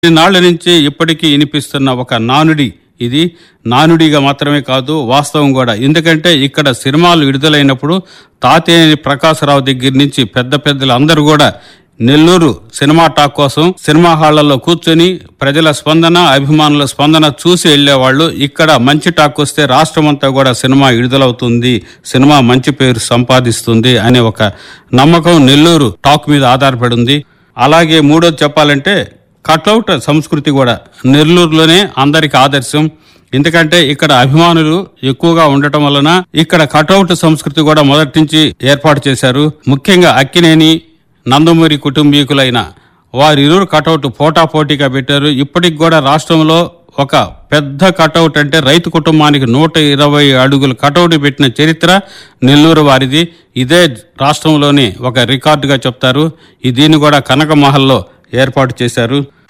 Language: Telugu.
నాళ్ల నుంచి ఇప్పటికీ వినిపిస్తున్న ఒక నానుడి ఇది నానుడిగా మాత్రమే కాదు వాస్తవం కూడా ఎందుకంటే ఇక్కడ సినిమాలు విడుదలైనప్పుడు తాతేని ప్రకాశరావు దగ్గర నుంచి పెద్ద పెద్దలు అందరూ కూడా నెల్లూరు సినిమా టాక్ కోసం సినిమా హాళ్లలో కూర్చొని ప్రజల స్పందన అభిమానుల స్పందన చూసి వెళ్లేవాళ్ళు ఇక్కడ మంచి టాక్ వస్తే రాష్ట్రం అంతా కూడా సినిమా విడుదలవుతుంది సినిమా మంచి పేరు సంపాదిస్తుంది అనే ఒక నమ్మకం నెల్లూరు టాక్ మీద ఆధారపడి ఉంది అలాగే మూడోది చెప్పాలంటే కట్అవుట్ సంస్కృతి కూడా నెల్లూరులోనే అందరికి ఆదర్శం ఎందుకంటే ఇక్కడ అభిమానులు ఎక్కువగా ఉండటం వలన ఇక్కడ కట్అవుట్ సంస్కృతి కూడా మొదటి నుంచి ఏర్పాటు చేశారు ముఖ్యంగా అక్కినేని నందమూరి కుటుంబీకులైన వారిరువురు కటౌట్ పోటాపోటీగా పెట్టారు ఇప్పటికి కూడా రాష్ట్రంలో ఒక పెద్ద కటౌట్ అంటే రైతు కుటుంబానికి నూట ఇరవై అడుగులు కటౌట్ పెట్టిన చరిత్ర నెల్లూరు వారిది ఇదే రాష్ట్రంలోని ఒక రికార్డుగా చెప్తారు ఈ దీన్ని కూడా కనక మహల్లో ఏర్పాటు చేశారు